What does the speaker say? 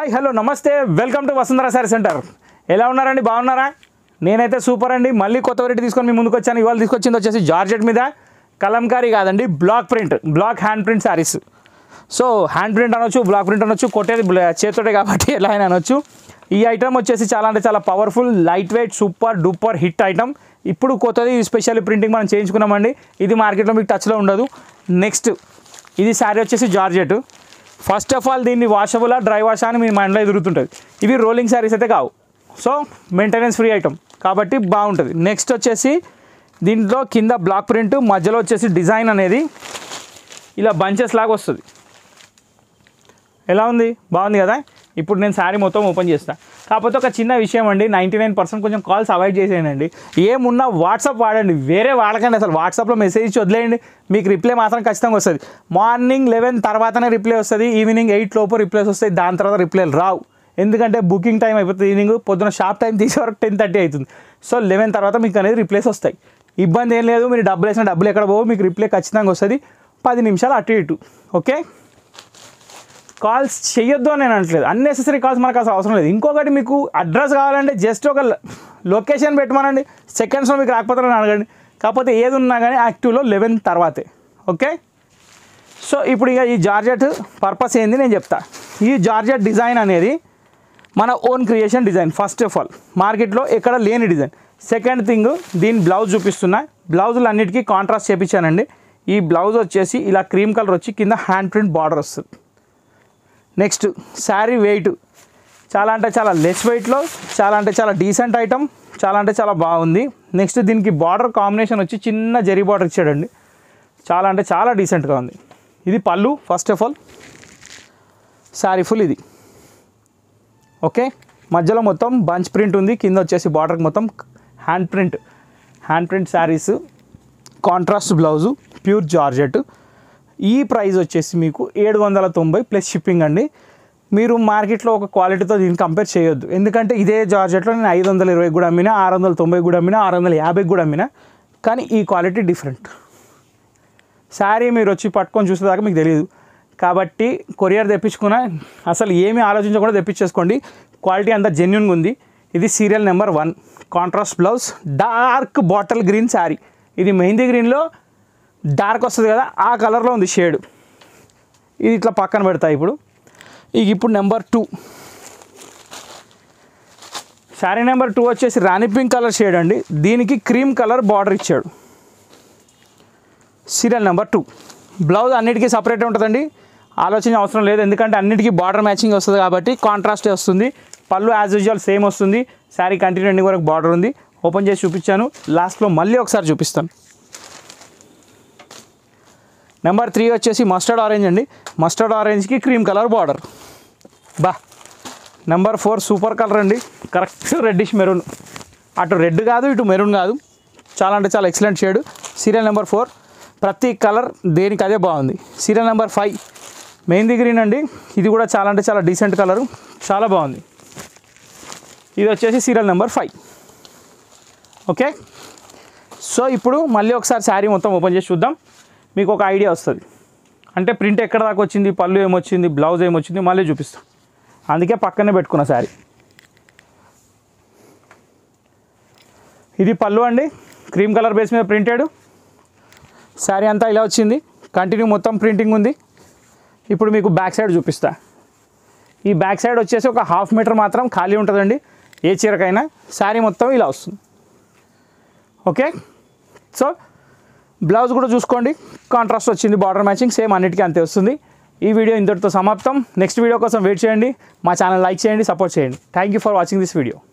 hi hello నమస్తే welcome to Vasundhara sari centre ఎలా ఉన్నారండి బాగున్నారా నేనైతే సూపర్ అండి మళ్ళీ కొత్త వెరైటీ తీసుకొని మీ ముందుకు వచ్చాను ఇవాళ తీసుకొచ్చింది వచ్చేసి జార్జెట్ మీద కలంకారీ కాదండి block print block hand print saris so hand print అనొచ్చు బ్లాక్ ప్రింట్ అనొచ్చు కొట్టేది బ్ల- చేత్తోటే కాబట్టి ఎలా అయినా అనొచ్చు ఈ ఐటమ్ వచ్చేసి చాలా అంటే చాలా powerful light weight super duper hit item ఇప్పుడు కొత్తది స్పెషల్ ప్రింటింగ్ మనం చేయించుకున్నామండి ఇది మార్కెట్లో మీకు టచ్లో ఉండదు నెక్స్ట్ ఇది శారీ వచ్చేసి జార్జెట్ ఫస్ట్ ఆఫ్ ఆల్ దీన్ని వాషబుల్ డ్రై వాష్ అని మీ మైండ్లో ఎదురుతుంటుంది ఇవి రోలింగ్ శారీస్ అయితే కావు సో మెయింటెనెన్స్ ఫ్రీ ఐటమ్ కాబట్టి బాగుంటుంది నెక్స్ట్ వచ్చేసి దీంట్లో కింద బ్లాక్ ప్రింట్ మధ్యలో వచ్చేసి డిజైన్ అనేది ఇలా బంచెస్ లాగా వస్తుంది ఎలా ఉంది బాగుంది కదా ఇప్పుడు నేను శారీ మొత్తం ఓపెన్ చేస్తా కాకపోతే ఒక చిన్న విషయం అండి నైంటీ నైన్ పర్సెంట్ కొంచెం కాల్స్ అవాయిడ్ చేసేయండి ఏమున్నా వాట్సాప్ వాడండి వేరే వాడకండి అసలు వాట్సాప్లో మెసేజ్ ఇచ్చి వదిలేయండి మీకు రిప్లై మాత్రం ఖచ్చితంగా వస్తుంది మార్నింగ్ లెవెన్ తర్వాతనే రిప్లై వస్తుంది ఈవినింగ్ ఎయిట్ లోపు రిప్లైస్ వస్తాయి దాని తర్వాత రిప్లైలు రావు ఎందుకంటే బుకింగ్ టైం అయిపోతుంది ఈవినింగ్ పొద్దున షాప్ టైం తీసే వరకు టెన్ థర్టీ అవుతుంది సో లెవెన్ తర్వాత మీకు అనేది రిప్లైస్ వస్తాయి ఇబ్బంది ఏం లేదు మీరు డబ్బులు వేసిన డబ్బులు ఎక్కడ పోవు మీకు రిప్లై ఖచ్చితంగా వస్తుంది పది నిమిషాలు అటు ఇటు ఓకే కాల్స్ చేయొద్దు అని నేను అనట్లేదు అన్నెసెసరీ కాల్స్ మనకు అసలు అవసరం లేదు ఇంకొకటి మీకు అడ్రస్ కావాలంటే జస్ట్ ఒక లొకేషన్ పెట్టమనండి సెకండ్స్లో మీకు రాకపోతే నన్ను అడగండి కాకపోతే ఏది ఉన్నా కానీ యాక్టివ్లో లెవెన్ తర్వాతే ఓకే సో ఇప్పుడు ఇక ఈ జార్జెట్ పర్పస్ ఏంది నేను చెప్తా ఈ జార్జెట్ డిజైన్ అనేది మన own creation design first of all మార్కెట్లో ఎక్కడ లేని డిజైన్ సెకండ్ థింగ్ దీని బ్లౌజ్ చూపిస్తున్నా బ్లౌజులు అన్నిటికీ కాంట్రాస్ట్ చేపించానండి ఈ బ్లౌజ్ వచ్చేసి ఇలా క్రీమ్ కలర్ వచ్చి కింద హ్యాండ్ ప్రింట్ బార్డర్ వస్తుంది నెక్స్ట్ శారీ వెయిట్ చాలా అంటే చాలా లెస్ వెయిట్లో చాలా అంటే చాలా డీసెంట్ ఐటమ్ చాలా అంటే చాలా బాగుంది నెక్స్ట్ దీనికి బార్డర్ కాంబినేషన్ వచ్చి చిన్న జరీ బార్డర్ ఇచ్చాడండి చాలా అంటే చాలా డీసెంట్గా ఉంది ఇది పళ్ళు first of all sari full ఇది ఓకే మధ్యలో మొత్తం బంచ్ ప్రింట్ ఉంది కింద వచ్చేసి బార్డర్కి మొత్తం hand print hand print saris contrast blouse pure georgette ఈ ప్రైస్ వచ్చేసి మీకు ఏడు వందల తొంభై ప్లస్ షిప్పింగ్ అండి మీరు మార్కెట్లో ఒక క్వాలిటీతో దీన్ని కంపేర్ చేయొద్దు ఎందుకంటే ఇదే జార్జెట్లో నేను ఐదు వందల ఇరవై కూడా అమ్మినా ఆరు వందల తొంభై కూడా అమ్మినా ఆరు వందల యాభైకి కూడా అమ్మినా కానీ ఈ క్వాలిటీ డిఫరెంట్ శారీ మీరు వచ్చి పట్టుకొని చూసేదాకా మీకు తెలియదు కాబట్టి కొరియర్ తెప్పించుకున్న అసలు ఏమీ ఆలోచించకుండా తెప్పించేసుకోండి క్వాలిటీ అంతా జెన్యున్గా ఉంది ఇది serial number one contrast blouse dark bottle green sari ఇది మెహందీ గ్రీన్లో డార్క్ వస్తుంది కదా ఆ కలర్లో ఉంది షేడ్ ఇది ఇట్లా పక్కన పెడతా ఇప్పుడు ఇక ఇప్పుడు number two sari number two వచ్చేసి రాణి పింక్ కలర్ షేడ్ అండి దీనికి క్రీమ్ కలర్ బార్డర్ ఇచ్చాడు సీరియల్ నెంబర్ టూ బ్లౌజ్ అన్నిటికీ సపరేట్ ఉంటుందండి ఆలోచన అవసరం లేదు ఎందుకంటే అన్నిటికీ బార్డర్ మ్యాచింగ్ వస్తుంది కాబట్టి కాంట్రాస్టే వస్తుంది పళ్ళు యాజ్ యూజువల్ సేమ్ వస్తుంది శారీ కంటిన్యూ ఎండింగ్ వరకు బార్డర్ ఉంది ఓపెన్ చేసి చూపించాను లాస్ట్లో మళ్ళీ ఒకసారి చూపిస్తాను నెంబర్ త్రీ వచ్చేసి మస్టర్డ్ ఆరెంజ్ అండి మస్టర్డ్ ఆరెంజ్కి క్రీమ్ కలర్ బార్డర్ బా నెంబర్ ఫోర్ సూపర్ కలర్ అండి కరెక్ట్ రెడ్డిష్ మెరూన్ అటు రెడ్ కాదు ఇటు మెరూన్ కాదు చాలా అంటే చాలా excellent shade serial number four ప్రతి కలర్ దేనికి అదే బాగుంది serial number five mehndi green అండి ఇది కూడా చాలా అంటే చాలా డీసెంట్ కలరు చాలా బాగుంది ఇది వచ్చేసి serial number five okay so ఇప్పుడు మళ్ళీ ఒకసారి శారీ మొత్తం ఓపెన్ చేసి చూద్దాం మీకు ఒక ఐడియా వస్తుంది అంటే ప్రింట్ ఎక్కడ దాకా వచ్చింది పళ్ళు ఏమొచ్చింది బ్లౌజ్ ఏమొచ్చింది మళ్ళీ చూపిస్తాం అందుకే పక్కనే పెట్టుకున్న శారీ ఇది పళ్ళు అండి క్రీమ్ కలర్ బేస్ మీద ప్రింటెడ్ శారీ అంతా ఇలా వచ్చింది కంటిన్యూ మొత్తం ప్రింటింగ్ ఉంది ఇప్పుడు మీకు బ్యాక్ సైడ్ చూపిస్తా ఈ బ్యాక్ సైడ్ వచ్చేసి ఒక హాఫ్ మీటర్ మాత్రం ఖాళీ ఉంటుందండి ఏ చీరకైనా శారీ మొత్తం ఇలా వస్తుంది ఓకే సో బ్లౌజ్ కూడా చూసుకోండి కాంట్రాస్ట్ వచ్చింది బార్డర్ మ్యాచింగ్ సేమ్ అన్నిటికీ అంతే వస్తుంది ఈ వీడియో ఇంతటితో సమాప్తం నెక్స్ట్ వీడియో కోసం వెయిట్ చేయండి మా ఛానల్ లైక్ చేయండి సపోర్ట్ చేయండి thank you for watching this video